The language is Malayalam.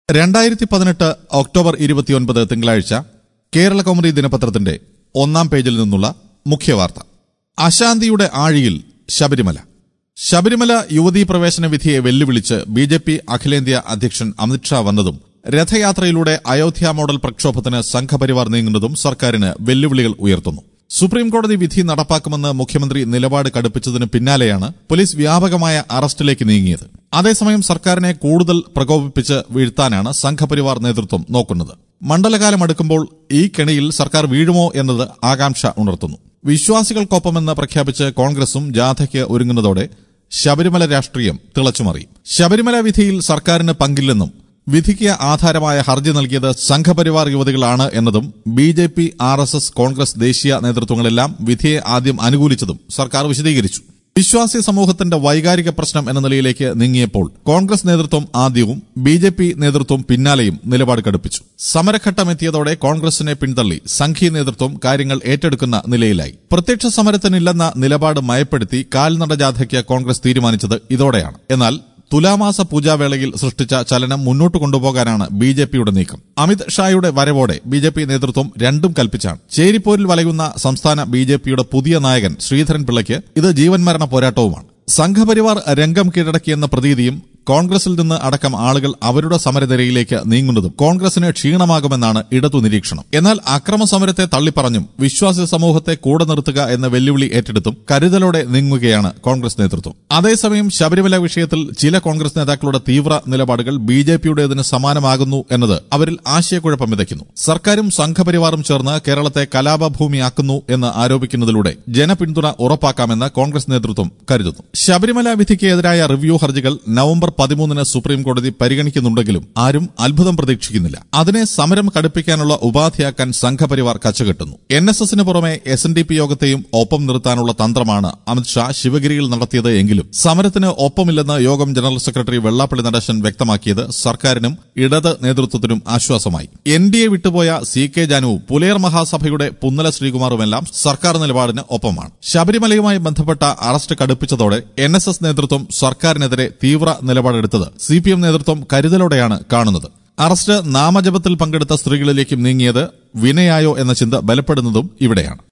രണ്ടായിരത്തി പതിനെട്ട് ഒക്ടോബർ ഇരുപത്തിയൊൻപത് തിങ്കളാഴ്ച കേരള കൗമുദി ദിനപത്രത്തിന്റെ ഒന്നാം പേജിൽ നിന്നുള്ള മുഖ്യവാർത്ത അശാന്തിയുടെ ആഴിയിൽ ശബരിമല ശബരിമല യുവതീ പ്രവേശന വിധിയെ വെല്ലുവിളിച്ച് ബി ജെ പി അഖിലേന്ത്യാ അധ്യക്ഷൻ അമിത്ഷാ വന്നതും രഥയാത്രയിലൂടെ അയോധ്യ മോഡൽ പ്രക്ഷോഭത്തിന് സംഘപരിവാർ നീങ്ങുന്നതും സർക്കാരിന് വെല്ലുവിളികൾ ഉയർത്തുന്നു സുപ്രീംകോടതി വിധി നടപ്പാക്കുമെന്ന് മുഖ്യമന്ത്രി നിലപാട് കടുപ്പിച്ചതിന് പിന്നാലെയാണ് പോലീസ് വ്യാപകമായ അറസ്റ്റിലേക്ക് നീങ്ങിയത് അതേസമയം സർക്കാരിനെ കൂടുതൽ പ്രകോപിപ്പിച്ച് വീഴ്ത്താനാണ് സംഘപരിവാർ നേതൃത്വം നോക്കുന്നത് മണ്ഡലകാലം അടുക്കുമ്പോൾ ഈ കെണിയിൽ സർക്കാർ വീഴുമോ എന്നത് ആകാംക്ഷ ഉണർത്തുന്നു വിശ്വാസികൾക്കൊപ്പമെന്ന് പ്രഖ്യാപിച്ച് കോൺഗ്രസും ജാഥയ്ക്ക് ഒരുങ്ങുന്നതോടെ ശബരിമല രാഷ്ട്രീയം തിളച്ചുമറിയും ശബരിമല വിധിയിൽ സർക്കാരിന് പങ്കില്ലെന്നും വിധിക്ക് ആധാരമായ ഹർജി നൽകിയത് സംഘപരിവാർ യുവതികളാണ് എന്നതും B J P R S S Congress ദേശീയ നേതൃത്വങ്ങളെല്ലാം വിധിയെ ആദ്യം അനുകൂലിച്ചതും സർക്കാർ വിശദീകരിച്ചു വിശ്വാസി സമൂഹത്തിന്റെ വൈകാരിക പ്രശ്നം എന്ന നിലയിലേക്ക് നീങ്ങിയപ്പോൾ കോൺഗ്രസ് നേതൃത്വം ആദ്യവും ബി ജെ പി നേതൃത്വം പിന്നാലെയും നിലപാട് കടുപ്പിച്ചു സമരഘട്ടമെത്തിയതോടെ കോൺഗ്രസിനെ പിന്തള്ളി സംഘീയ നേതൃത്വം കാര്യങ്ങൾ ഏറ്റെടുക്കുന്ന നിലയിലായി പ്രത്യക്ഷ സമരത്തിനില്ലെന്ന നിലപാട് മയപ്പെടുത്തി കാൽനട ജാഥയ്ക്ക് കോൺഗ്രസ് തീരുമാനിച്ചത് ഇതോടെയാണ് എന്നാൽ തുലാമാസ പൂജാവേളയിൽ സൃഷ്ടിച്ച ചലനം മുന്നോട്ട് കൊണ്ടുപോകാനാണ് ബി ജെ പിയുടെ നീക്കം അമിത് ഷായുടെ വരവോടെ ബി ജെ പി നേതൃത്വം രണ്ടും കൽപ്പിച്ചാണ് ചേരിപ്പോരിൽ വലയുന്ന സംസ്ഥാന ബി ജെ പിയുടെ പുതിയ നായകൻ ശ്രീധരൻ പിള്ളയ്ക്ക് ഇത് ജീവൻ മരണ പോരാട്ടവുമാണ് സംഘപരിവാർ രംഗം കീഴടക്കിയെന്ന പ്രതീതിയും കോൺഗ്രസിൽ നിന്ന് അടക്കം ആളുകൾ അവരുടെ സമരനിരയിലേക്ക് നീങ്ങുന്നതും കോൺഗ്രസിന് ക്ഷീണമാകുമെന്നാണ് ഇടതു നിരീക്ഷണം എന്നാൽ അക്രമ സമരത്തെ തള്ളിപ്പറഞ്ഞും വിശ്വാസി സമൂഹത്തെ കൂടെ നിർത്തുക എന്ന വെല്ലുവിളി ഏറ്റെടുത്തും കരുതലോടെ നീങ്ങുകയാണ് കോൺഗ്രസ് നേതൃത്വം അതേസമയം ശബരിമല വിഷയത്തിൽ ചില കോൺഗ്രസ് നേതാക്കളുടെ തീവ്ര നിലപാടുകൾ ബി ജെ പിയുടേതിന് സമാനമാകുന്നു എന്നത് അവരിൽ ആശയക്കുഴപ്പം വിതയ്ക്കുന്നു സർക്കാരും സംഘപരിവാറും ചേർന്ന് കേരളത്തെ കലാപഭൂമിയാക്കുന്നു എന്ന് ആരോപിക്കുന്നതിലൂടെ ജനപിന്തുണ ഉറപ്പാക്കാമെന്ന് കോൺഗ്രസ് നേതൃത്വം കരുതുന്നു ശബരിമല വിധിക്ക് എതിരായ റിവ്യൂ ഹർജികൾ നവംബർ പതിമൂന്നിന് സുപ്രീം കോടതി പരിഗണിക്കുന്നുണ്ടെങ്കിലും ആരും അത്ഭുതം പ്രതീക്ഷിക്കുന്നില്ല അതിനെ സമരം കടുപ്പിക്കാനുള്ള ഉപാധിയാക്കാൻ സംഘപരിവാർ കച്ചകെട്ടുന്നു എൻ എസ് എസിന് പുറമെ എസ് എൻ ഡി പി യോഗത്തെയും ഒപ്പം നിർത്താനുള്ള തന്ത്രമാണ് അമിത്ഷാ ശിവഗിരിയിൽ നടത്തിയത് എങ്കിലും സമരത്തിന് ഒപ്പമില്ലെന്ന് യോഗം ജനറൽ സെക്രട്ടറി വെള്ളാപ്പള്ളി നടേശൻ വ്യക്തമാക്കിയത് സർക്കാരിനും ഇടത് നേതൃത്വത്തിനും ആശ്വാസമായി എൻ ഡി എ വിട്ടുപോയ സി കെ ജാനുവും പുലയർ മഹാസഭയുടെ പുന്നല ശ്രീകുമാറുമെല്ലാം സർക്കാർ നിലപാടിന് ഒപ്പമാണ് ശബരിമലയുമായി ബന്ധപ്പെട്ട അറസ്റ്റ് കടുപ്പിച്ചതോടെ എൻ എസ് എസ് നേതൃത്വം സർക്കാരിനെതിരെ തീവ്ര നിലപാടെടുത്തത് സി പി എം നേതൃത്വം കരുതലോടെയാണ് കാണുന്നത് അറസ്റ്റ് നാമജപത്തിൽ പങ്കെടുത്ത സ്ത്രീകളിലേക്കും നീങ്ങിയത് വിനയായോ എന്ന ചിന്ത ബലപ്പെടുന്നതും ഇവിടെയാണ്